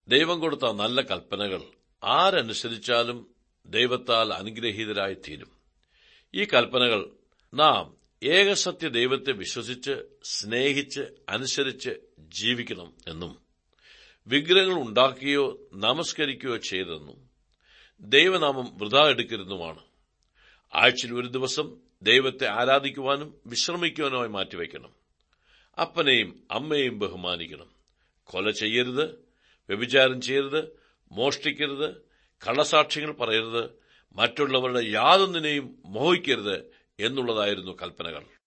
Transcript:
ദൈവം കൊടുത്ത നല്ല കൽപ്പനകൾ ആരനുസരിച്ചാലും ദൈവത്താൽ അനുഗ്രഹീതരായി തീരും ഈ കൽപ്പനകൾ നാം ഏകസത്യ ദൈവത്തെ വിശ്വസിച്ച് സ്നേഹിച്ച് അനുസരിച്ച് ജീവിക്കണം എന്നും വിഗ്രഹങ്ങൾ ഉണ്ടാക്കുകയോ നമസ്കരിക്കുകയോ ചെയ്തെന്നും ദൈവനാമം വൃഥാ എടുക്കരുതുമാണ് ആഴ്ചയിൽ ഒരു ദിവസം ദൈവത്തെ ആരാധിക്കുവാനും വിശ്രമിക്കുവാനുമായി മാറ്റിവെക്കണം അപ്പനെയും അമ്മയെയും ബഹുമാനിക്കണം കൊല ചെയ്യരുത് വ്യഭിചാരം ചെയ്യരുത് മോഷ്ടിക്കരുത് കള്ളസാക്ഷ്യങ്ങൾ പറയരുത് മറ്റുള്ളവരുടെ യാതൊന്നിനെയും മോഹിക്കരുത് എന്നുള്ളതായിരുന്നു കൽപ്പനകൾ